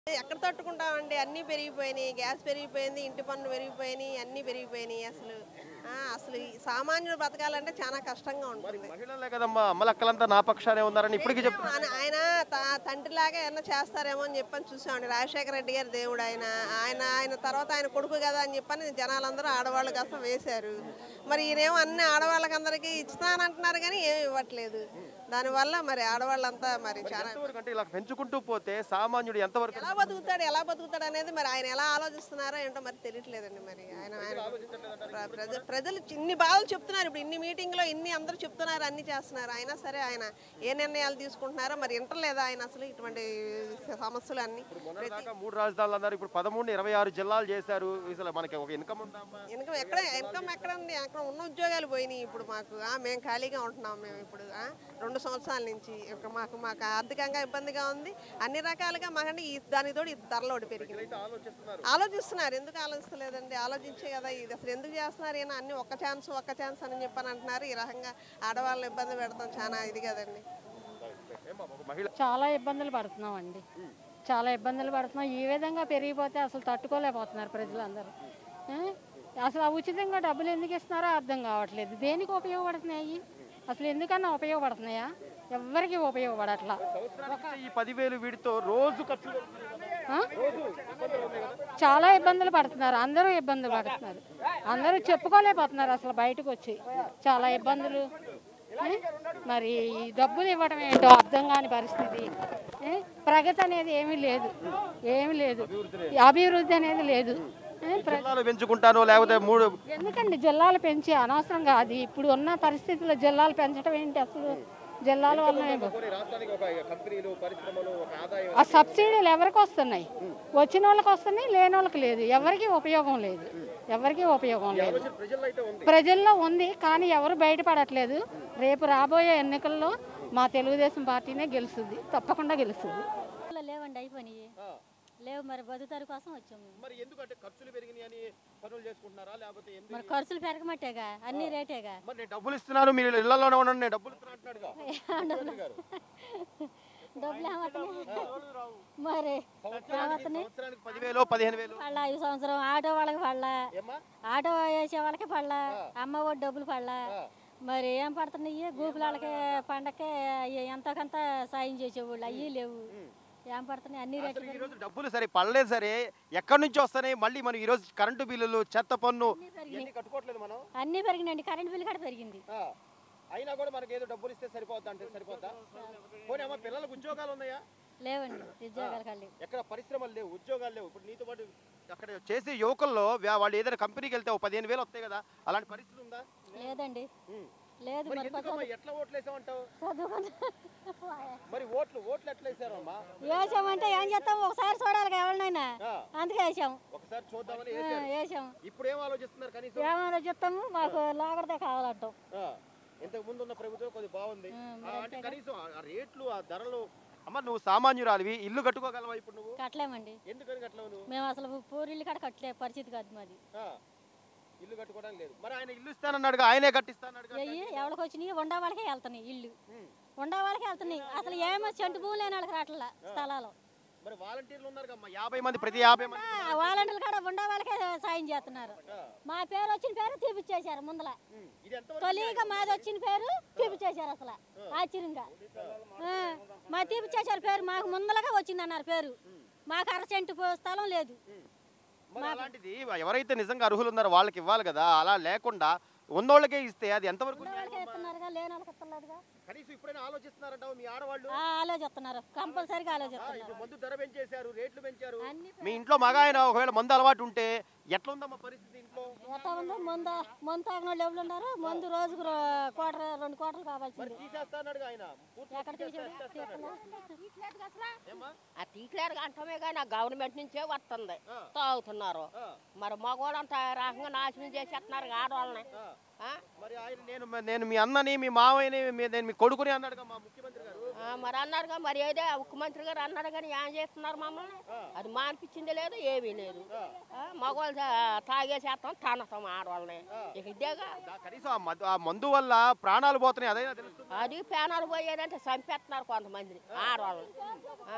ఎక్కడ తట్టుకుంటామండి అన్నీ పెరిగిపోయినాయి గ్యాస్ పెరిగిపోయింది ఇంటి పన్ను పెరిగిపోయినాయి అన్నీ పెరిగిపోయినాయి అసలు ఆ, అసలు ఈ సామాన్యుడు బతకాలంటే చాలా కష్టంగా మరి ఉంటుంది మహిళలే కదమ్మా అమ్మలక్కలంతా నా పక్షానే ఉన్నారని ఇప్పటికీ చెప్తున్నారు ఆయన- ఆయన త- తండ్రిలాగా ఏమన్నా చేస్తారేమో అని చెప్పని చూసామండి రాజశేఖర రెడ్డి గారి దేవుడు ఆయన ఆయన ఆయన తర్వాత ఆయన కొడుకు కదా అని చెప్పని జనాలందరూ ఆడవాళ్ళు కాస్త వేశారు మరి ఈయనేమో అన్ని ఆడవాళ్ళకందరికీ ఇస్తానంటున్నారు కానీ ఏమి ఇవ్వట్లేదు దానివల్ల మరి ఆడవాళ్ళంతా మరి చాలా ఎంతవరకు అంటే ఇలా పెంచుకుంటూ పోతే సామాన్యుడు ఎంతవరకు ఎలా బతుకుతాడు ఎలా బతుకుతాడు అనేది మరి ఆయన ఎలా ఆలోచిస్తున్నారో ఏంటో మరి తెలియట్లేదండి మరి ఆయన ఆయన ప్ర- ప్రజ- ప్రజలు ఇన్ని బాధలు చెప్తున్నారు ఇప్పుడు ఇన్ని మీటింగ్లో ఇన్ని అందరూ చెప్తున్నారు అన్ని చేస్తున్నారు అయినా సరే ఆయన ఏ నిర్ణయాలు తీసుకుంటున్నారో మరి వింటలేదా ఆయన అసలు ఇటువంటి సమస్యలు అన్ని మొన్న దాకా మూడు రాజధానులు అన్నారు ఇప్పుడు పదమూడు ఇరవై ఆరు జిల్లాలు చేశారు అసలు మనకి ఒక ఇన్కమ్ ఉందా అమ్మా? ఇన్కమ్ ఎక్కడ ఇన్కమ్ ఎక్కడ ఉంది అక్కడ ఉన్న ఉద్యోగాలు పోయినాయి ఇప్పుడు మాకు ఆ, మేము ఖాళీగా ఉంటున్నాం మేము ఇప్పుడు ఆ, రెండు సంవత్సరాల నుంచి ఇక మాకు మాకు ఆర్థికంగా ఇబ్బందిగా ఉంది అన్ని రకాలుగా మాకంటే ఈ దానితోటి ఈ ధరలు ఒకటి పెరిగింది అయితే ఆలోచిస్తున్నారు ఆలోచిస్తున్నారు ఎందుకు ఆలోచిస్తలేదండి ఆలోచించే కదా ఇది అసలు ఎందుకు చేస్తున్నారు ఈయన అన్ని ఒక్క ఛాన్స్ ఒక్క ఛాన్స్ అని చెప్పని అంటున్నారు ఈ రకంగా ఆడవాళ్ళని ఇబ్బంది పెడతాం చాలా ఇది కదండి ఏమ్మా, ఒక మహిళ చాలా ఇబ్బందులు పడుతున్నాం అండి చాలా ఇబ్బందులు పడుతున్నాం ఈ విధంగా పెరిగిపోతే అసలు తట్టుకోలేకపోతున్నారు ప్రజలందరూ ఏ? అసలు ఆ ఉచితంగా డబ్బులు ఎందుకు ఇస్తున్నారో అర్థం కావట్లేదు దేనికి ఉపయోగపడుతున్నాయి అసలు ఎందుకన్నా ఉపయోగపడుతున్నాయా ఎవ్వరికి ఉపయోగపడట్లా సంవత్సరానికి ఇచ్చే ఈ పదివేలు వీడితో రోజు ఖర్చు పెడుతుంది కదా. ఆ? రోజు ఇబ్బందులు ఉన్నాయి కదా. చాలా ఇబ్బందులు పడుతున్నారు అందరూ ఇబ్బందులు పడుతున్నారు అందరూ చెప్పుకోలేకపోతున్నారు అసలు బయటకు వచ్చి చాలా ఇబ్బందులు ఏ? మరి ఈ డబ్బులు ఇవ్వడం ఏంటో అర్థం కాని పరిస్థితి ఏ? ప్రగతి అనేది ఏమీ లేదు ఏమీ లేదు ఈ అభివృద్ధి అనేది లేదు ఏ? ప్ర- జిల్లాలు పెంచుకుంటాను లేకపోతే మూడు ఎందుకండి జిల్లాలు పెంచి అనవసరంగా అది ఇప్పుడు ఉన్న పరిస్థితుల్లో జిల్లాలు పెంచడం ఏంటి అసలు జిల్లాల వల్ల కొన్ని రాష్ట్రానికి ఒక కంపెనీలు పరిశ్రమలు ఒక ఆదాయం ఆ సబ్సిడీలు ఎవరికి వస్తున్నాయి వచ్చిన వాళ్ళకి వస్తున్నాయి లేని వాళ్ళకి లేదు ఎవరికి ఉపయోగం లేదు ఎవరికి ఉపయోగం లేదు ఆలోచన ప్రజల్లో అయితే ఉంది ప్రజల్లో ఉంది కానీ ఎవరు బయటపడట్లేదు రేపు రాబోయే ఎన్నికల్లో మా తెలుగుదేశం పార్టీనే గెలుస్తుంది తప్పకుండా గెలుస్తుంది ఊళ్ళో లేవండి అయిపోయినాయి ఆ, లేవు మరి బతుకుతారు కోసం వచ్చాము మేము. మరి ఎందుకంటే ఖర్చులు పెరిగినాయి అని పనులు చేసుకుంటున్నారా లేకపోతే ఎందుకు మరి ఖర్చులు పెరగమట్టేగా అన్ని రేటేగా మరి నేను డబ్బులు ఇస్తున్నాను మీరు ఇళ్లలోనే ఉండండి నేను డబ్బులు ఇస్తున్నా అంటున్నాడుగా ముఖ్యమంత్రి గారు. డబ్బులు ఏమవుతున్నాయి మరి సంవత్సరానికి సంవత్సరానికి పదివేలు పదిహేను వేలు పళ్ళ ఈ సంవత్సరం ఆటో వాళ్ళకి పళ్ళ ఏమ్మా ఆటో వేసే వాళ్ళకి పళ్ళ అమ్మ ఒడి డబ్బులు పళ్ళ మరి ఏం పడుతున్నాయి గూపుల వాళ్ళకి పండక్కి ఎంతకంత సాయం చేసేవాళ్ళు అయ్యి లేవు ఏం పడుతున్నాయి అన్ని రేట్లు అసలు ఈ రోజు డబ్బులు సరే పడలేదు సరే ఎక్కడి నుంచి వస్తున్నాయి మళ్ళీ మనం ఈ రోజు కరెంటు బిల్లులు చెత్త పన్ను ఇవన్నీ కట్టుకోవట్లేదు మనం అన్నీ పెరిగినాయండి కరెంట్ బిల్లు కూడా పెరిగింది ఆ, అయినా కూడా మనకి ఏదో డబ్బులు ఇస్తే సరిపోద్దా అంటే సరిపోద్దా పోనీ అమ్మ పిల్లలకు ఉద్యోగాలు ఉన్నాయా లేవండి ఉద్యోగాలు కళ్ళు ఎక్కడ పరిశ్రమలు లేవు ఉద్యోగాలు లేవు ఇప్పుడు నీతో పాటు అక్కడ చేసే యువకుల్లో వ్యా- వాళ్ళు ఏదైనా కంపెనీకి వెళ్తే ఓ పదిహేను వేలు వస్తాయి కదా అలాంటి పరిస్థితి ఉందా లేదండి ఉమ్. లేదు మరి మరి ఎందుకమ్మా ఎట్లా ఓట్లు వేసామంటావు చదువుకుంటా మరి ఓట్లు ఓట్లు ఎట్లా వేసారమ్మా వేసామంటే ఏం చేస్తాం ఒకసారి చూడాలి ఎవరినైనా ఆ, అందుకే వేసాం ఒకసారి చూద్దామని ఆ, వేసారు వేసాం ఇప్పుడు ఏం ఆలోచిస్తున్నారు కనీసం ఏమైనా చెప్తాము మాకు లాగడదే కావాలంటాం ఆ, ఇంతకు ముందు ఉన్న ప్రభుత్వం కొద్దిగా బాగుంది ఆ, ఆ, మరి అంటే అంతేగా. కనీసం ఆ- ఆ రేట్లు ఆ ధరలు అమ్మ నువ్వు సామాన్యురాలివి ఇల్లు కట్టుకోగలవా ఇప్పుడు నువ్వు కట్టలేమండి ఎందుకని కట్టలేవు నువ్వు మేము అసలు పూరిల్లు కాడ కట్టలే పరిస్థితి కాదు మాది ఆ, ఇల్లు కట్టుకోవడానికి లేదు మరి ఆయన ఇల్లు ఇస్తానన్నాడుగా ఆయనే కట్టిస్తానన్నాడుగా అయ్యి ఎవరికి వచ్చినాయి ఉండా వాళ్ళకే వెళ్తున్నాయి ఇల్లు ఉండా వాళ్ళకే వెళ్తున్నాయి అసలు ఏమో చెంటు భూమి లేని వాళ్ళకి రావట్లా స్థలాలు మరి వాలంటీర్లు ఉన్నారు అమ్మ యాభై మంది ప్రతి యాభై మంది ఆ, వాలంటీర్లు కాడ ఉండా వాళ్ళకే సాయం చేస్తున్నారు మా పేరు వచ్చిన పేరు తీపిచ్చేశారు ముందల ఉమ్, ఇది ఎంత తొలిగా మాది వచ్చిన పేరు తీపిచ్చేశారు అసలు ఆశ్చర్యంగా ఆ, మా తీపిచ్చేశారు పేరు మాకు ముందలగా వచ్చింది అన్నారు పేరు మాకు అర సెంటు పో- స్థలం లేదు మరి అలాంటిది ఎవరైతే నిజంగా అర్హులు ఉన్నారో వాళ్ళకి ఇవ్వాలి కదా అలా లేకుండా ఉన్నోళ్ళకే ఇస్తే అది ఎంతవరకు న్యాయం వాళ్ళకే అమ్మా? ఇస్తున్నారుగా లేని వాళ్ళకి ఇస్తలేదుగా కనీసం ఇప్పుడైనా ఆలోచిస్తున్నారంటావు మీ ఆడవాళ్ళు ఆ, ఆలోచిస్తున్నారు కంపల్సరీగా ఆ, ఆలోచిస్తున్నారు ఇప్పుడు మందు ధర పెంచేశారు రేట్లు పెంచారు అన్ని మీ ఇంట్లో మగ ఆయన ఒకవేళ మందు అలవాటు ఉంటే ఎట్లా ఉందమ్మా పరిస్థితి ఇంట్లో ఎట్లా ఉందో మందు మందు తాగిన వాళ్ళు ఎవరు ఉన్నారు మందు రోజుకు రో- కోటర్ రెండు కోటలు మరి కావాల్సింది తీసేస్తా అన్నాడు ఆయన పూర్తిగా ఎక్కడ తీసేస్తా, తీసాడు తీసేస్తా అన్నాడు. ఏమ్మా? ఆ తీయట్లేదు అంటమే కానీ ఆ గవర్నమెంట్ నుంచే వస్తుంది ఆ. తాగుతున్నారు ఆ, మరి మగవాళ్ళంతా రకంగా నాశనం చేసేస్తున్నారు ఆడవాళ్ళని ఆ. ఆ? మరి ఆయన నేను నేను మీ అన్నని మీ మావయ్యని మీ- నేను మీ కొడుకుని అన్నాడుగా మా ముఖ్యమంత్రి గారు ఆ, మరి అన్నారుగా మరి ఏదే ముఖ్యమంత్రి గారు అన్నారు కానీ ఏం చేస్తున్నారు మమ్మల్ని అది మానిపించింది లేదు ఏమీ లేదు ఆ, మగవాళ్ళు తా- తాగేసేస్తాం తనతాం ఆడవాళ్ళని ఇక ఇదేగా దా- కనీసం ఆ మద్దు- ఆ మందు వల్ల ప్రాణాలు పోతున్నాయి అదైనా తెలుస్తుంది అది పేనాలు పోయేదంటే చంపేస్తున్నారు కొంతమందిని ఆడవాళ్ళని ఆ.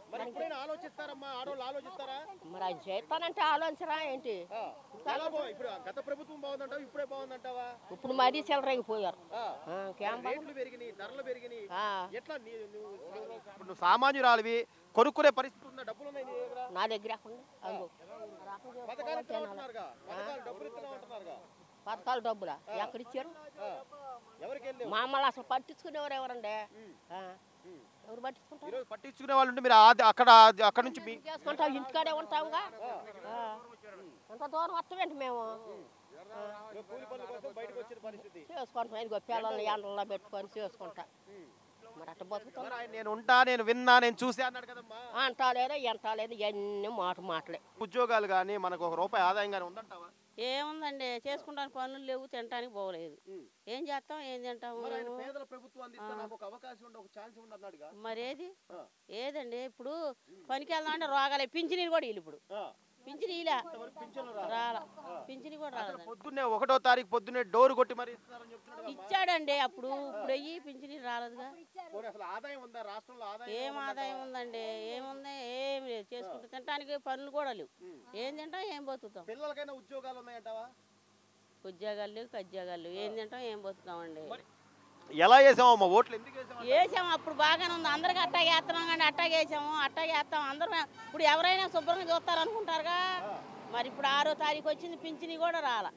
మరి ఎప్పుడైనా ఆలోచిస్తారమ్మా ఆడవాళ్ళు ఆలోచిస్తారా మరి అది చేస్తానంటే ఆలోచన ఏంటి ఆ. ఎలా బాగు- ఇప్పుడు గత ప్రభుత్వం బాగుందంటావా ఇప్పుడే బాగుందంటావా ఇప్పుడు మరీ చిల్లరైపోయారు ఆ. ఆ, కేం బా- రేట్లు పెరిగినాయి ధరలు పెరిగినాయి ఆ, ఎట్లా నీ- నువ్వు ఇప్పుడు నువ్వు సామాన్యురాలివి కొనుక్కునే పరిస్థితి ఉందా డబ్బులు ఉన్నాయి నీ దగ్గర నా దగ్గర ఎక్కడ ఉంది? అదిగో. పథకాలు ఇస్తున్నాం అంటున్నారుగా పథకాలు డబ్బులు ఇస్తున్నాం అంటున్నారుగా పథకాలు డబ్బులా ఎక్కడిచ్చారు ఆ. ఎవరికి వెళ్ళావు మమ్మల్ని అసలు పట్టించుకునేవారు ఎవరండి ఆ, ఎవరు పట్టించుకుంటారు ఈరోజు పట్టించుకునే వాళ్ళు ఉంటే మీరు ఆది- అక్కడ అక్కడ నుంచి మీ చేసుకుంటాం ఇంటికాడే ఉంటాంగా ఆ. ఎంత దూరం వస్తామేంటి మేము ఈరోజు కూలి పనుల కోసం బయటకు వచ్చిన పరిస్థితి చేసుకుంటాం ఇదిగో పిల్లల్ని ఎండల్లో పెట్టుకొని చేసుకుంటా మరి అట్ట బతుకుతాం మరి ఆయన నేను ఉంటా నేను విన్నా నేను చూసా అన్నాడు కదమ్మా అంటా లేదు ఎంత లేదు ఇవన్నీ మాట మాటలే ఉద్యోగాలు కానీ మనకు ఒక రూపాయి ఆదాయం కానీ ఉందంటావా ఏముందండి చేసుకుంటానికి పనులు లేవు తినడానికి పోలేదు ఏం చేస్తాం ఏం తింటాము మరి ఆయన పేదల ప్రభుత్వం అందిస్తే నాకు ఒక అవకాశం ఉండి ఒక ఛాన్స్ ఉండి అన్నాడుగా మరి ఏది ఆ. ఏదండి ఇప్పుడు పనికి వెళ్దాం అంటే రోగాలే పింఛనీలు కూడా వీళ్ళు ఇప్పుడు ఆ. పింఛని ఇలా ఇంతవరకు పింఛన్లు రాలేదు. రాల పింఛని కూడా అసలు రాలేదండి పొద్దున్నే ఒకటో తారీఖు పొద్దున్నే డోర్ కొట్టి మరి ఇస్తున్నారని చెప్తున్నాడు కదమ్మా. ఇచ్చాడండి అప్పుడు ఇప్పుడు అయ్యి పింఛని రాలేదుగా పోనీ అసలు ఆదాయం ఉందా రాష్ట్రంలో ఆదాయం ఏం ఉందంటావా? ఆదాయం ఉందండి ఏముంది ఏం లేదు చేసుకుంటే తినడానికి పనులు కూడా లేవు ఏం తింటాం ఏం బతుకుతాం పిల్లలకైనా ఉద్యోగాలు ఉన్నాయంటావా ఉద్యోగాలు లేవు కజ్జాగాలు లేవు ఏం తింటాం ఏం బతుకుతామండి ఎలా వేసామమ్మా ఓట్లు ఎందుకు వేసాము వేసాము అప్పుడు బాగానే ఉంది అందరికి అట్టాగే వేస్తున్నాం కానీ అట్టాగే వేసాము అట్టాగే వేస్తాం అందరం ఇప్పుడు ఎవరైనా శుభ్రంగా చూస్తారు అనుకుంటారుగా మరి ఇప్పుడు ఆరో తారీఖు వచ్చింది పింఛని కూడా రాల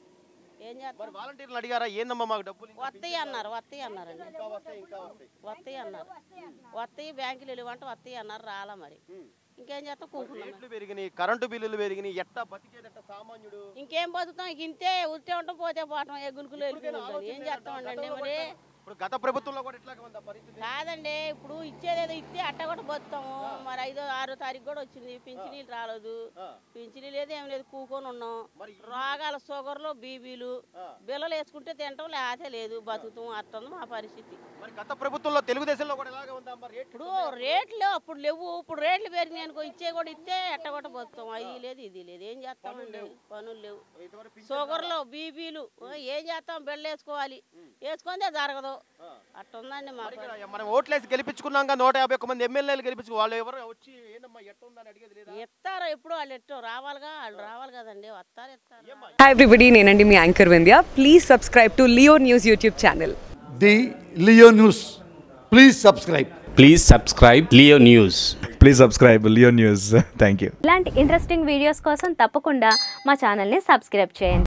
ఏం చేస్తాం మరి వాలంటీర్లు అడిగారా ఏందమ్మా మాకు డబ్బులు ఇంకా వస్తాయి అన్నారు వస్తాయి అన్నారండి ఇంకా వస్తాయి ఇంకా వస్తాయి వస్తాయి అన్నారు వస్తాయి బ్యాంకులు వెళ్ళివంటే వస్తాయి అన్నారు రాలా మరి ఇంకేం చేస్తాం కూకున్నాం రేట్లు పెరిగినాయి కరెంటు బిల్లులు పెరిగినాయి ఎట్టా బతికేదట్ట సామాన్యుడు ఇంకేం బతుకుతాం ఇంక ఇంతే ఉట్టే ఉంటాం పోతే పోవటం ఏ గులుకులు వెళ్ళిపోయింది ఏం చేస్తామండి మరి ఇప్పుడు గత ప్రభుత్వంలో కూడా ఇట్లాగే ఉందా పరిస్థితి కాదండి ఇప్పుడు ఇచ్చేదేదో ఇస్తే అట్ట కూడా బతుకుతాము మరి ఐదో ఆరో తారీఖు కూడా వచ్చింది పింఛనీలు రాలేదు ఆ. పింఛనీ లేదు ఏం లేదు కూకొని ఉన్నాం మరి రోగాల షుగర్లు బీబీలు ఆ. బిల్లలు వేసుకుంటే తింటాం లేకపోతే లేదు బతుకుతాం అట్టుంది మా పరిస్థితి మరి గత ప్రభుత్వంలో తెలుగుదేశంలో కూడా ఇలాగే ఉందా మరి రేట్లు ఇప్పుడు రేట్లు అప్పుడు లేవు ఇప్పుడు రేట్లు పెరిగినాయి అనుకో ఇచ్చే కూడా ఇస్తే ఎట్ట కూడా బతుకుతాం అది లేదు ఇది లేదు ఏం చేస్తామండి పనులు లేవు ఇంతవరకు పింఛన్ షుగర్లు బీబీలు ఏం చేస్తాం బిళ్ళ వేసుకోవాలి వేసుకుందే జరగదు ఆ. అట్టుందండి మా మరి ఇక్కడ మనం ఓట్లేసి గెలిపించుకున్నాం కదా నూట యాభై ఒక్క మంది ఎమ్మెల్యేలు గెలిపించుకు వాళ్ళు ఎవరు వచ్చి ఏందమ్మా ఎట్టుందని అడిగేది లేదా ఎత్తారు ఎప్పుడు వాళ్ళు ఎట్టో రావాలిగా వాళ్ళు రావాలి కదండి వస్తారు ఎత్తారు హాయ్ ఎవ్రీబడి నేనండి మీ anchor Vindhya please subscribe to Leo News YouTube channel the Leo News. Please subscribe. Please subscribe Leo News. Please subscribe Leo News thank you ఇలాంటి ఇంట్రెస్టింగ్ వీడియోస్ కోసం తప్పకుండా మా ఛానల్ని సబ్స్క్రైబ్ చేయండి